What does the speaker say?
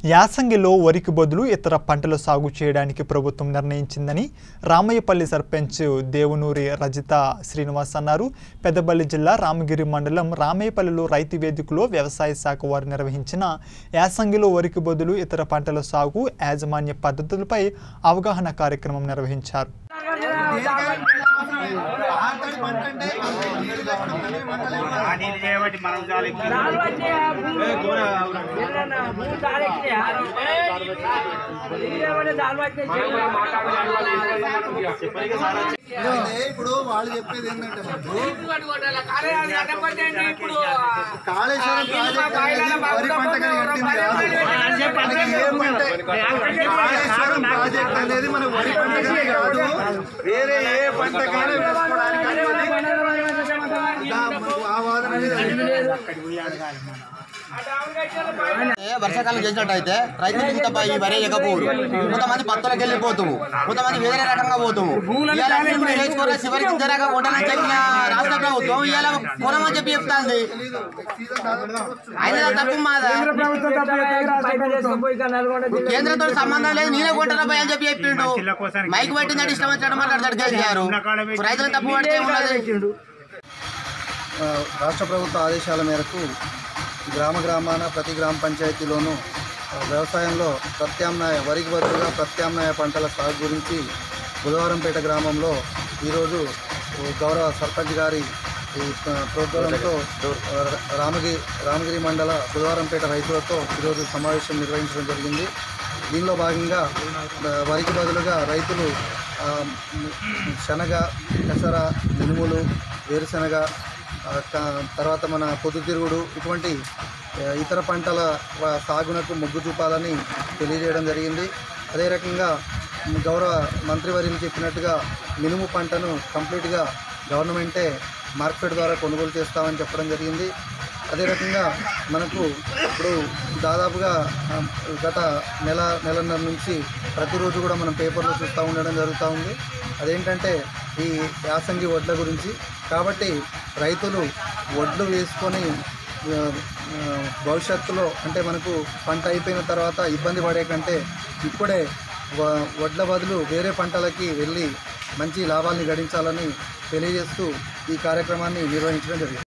యాసంగిలో వరికి బదులు ఇతర పంటలు సాగు చేయడానికి ప్రభుత్వం నిర్ణయించిందని రామయ్యపల్లి సర్పంచ్ దేవునూరి రజిత శ్రీనివాస్ అన్నారు పెద్దపల్లి జిల్లా రామగిరి మండలం రామయ్యపల్లిలో రైతు వేదికలో వ్యవసాయ శాఖ వారు నిర్వహించిన యాసంగిలో వరికి బదులు ఇతర పంటల సాగు యాజమాన్య పద్ధతులపై అవగాహన కార్యక్రమం నిర్వహించారు ఆ నీళ్ళు చేయబట్టి మనం చాలా ఎక్కువ అయితే ఇప్పుడు వాళ్ళు చెప్పేది ఏంటంటే మనకు కాళేశ్వరం ప్రాజెక్ట్ అనేది వరి పంటగా కట్టింది కాదు మనకి ఏ పంట కాళేశ్వరం ప్రాజెక్ట్ అనేది మన వరి పంటగా కాదు వేరే ఏ పంటకైనా వేసుకోవడానికి అనుమతి దా- ఆ వాదన అనేది ఏ వర్షాకాలం చేసినట్టయితే రైతులు ఇంత పై వరే ఎగపోరు కొంతమంది పత్తులకు వెళ్ళిపోతాము కొంతమంది వేరే రకంగా పోతాము ఇవాళ అన్ని మీరు వేసుకోరా చివరికి ఇంతరాక కొట్టాలని చెప్పిన రాష్ట్ర ప్రభుత్వం ఇవాళ కొనమని చెప్పి చెప్తాంది అయినా తప్పు మాదా కేంద్రంతో సంబంధం లేదు నేనే కొట్టరా భయ్ అని చెప్పి చెప్పిండు మైక్ పెట్టిందంటే ఇష్టం వచ్చినట్టు మాట్లాడతాడు కేసీఆర్ రైతులు తప్పు పడితే ఉన్నది ఆ, రాష్ట్ర ప్రభుత్వ ఆదేశాల మేరకు గ్రామ గ్రామాన ప్రతి గ్రామ పంచాయతీలోనూ ఆ, వ్యవసాయంలో ప్రత్యామ్నాయ వరికి బదులుగా ప్రత్యామ్నాయ పంటల సాగు గురించి బుధవారంపేట గ్రామంలో ఈరోజు ఓ గౌరవ సర్పంచ్ గారి ఈ ప్ర- ప్రోద్బలంతో ఆ, రామగిరి రామగిరి మండల బుధవారంపేట రైతులతో ఈరోజు సమావేశం నిర్వహించడం జరిగింది దీనిలో భాగంగా ఆ, వరికి బదులుగా రైతులు ఆ, శనగ పెసర మినుములు వేరుశనగ ఆ, క- తర్వాత మన పొద్దుతిరుగుడు ఇటువంటి ఆ, ఇతర పంటల వ- సాగునకు మొగ్గు చూపాలని తెలియజేయడం జరిగింది అదే రకంగా మ్, గౌరవ మంత్రివర్యులు చెప్పినట్టుగా మినుము పంటను కంప్లీట్గా గవర్నమెంటే మార్కెట్ ద్వారా కొనుగోలు చేస్తామని చెప్పడం జరిగింది అదే రకంగా మనకు ఇప్పుడు దాదాపుగా ఆ, గత నెల నెలన్నర నుంచి ప్రతిరోజు కూడా మనం పేపర్లో చూస్తూ ఉండడం జరుగుతూ ఉంది అదేంటంటే ఈ యాసంగి వడ్ల గురించి కాబట్టి రైతులు వడ్లు వేసుకొని ఆ, ఆ, భవిష్యత్తులో అంటే మనకు పంట అయిపోయిన తర్వాత ఇబ్బంది పడే కంటే ఇప్పుడే వ- వడ్ల బదులు వేరే పంటలకి వెళ్ళి మంచి లాభాల్ని గడించాలని తెలియజేస్తూ ఈ కార్యక్రమాన్ని నిర్వహించడం జరిగింది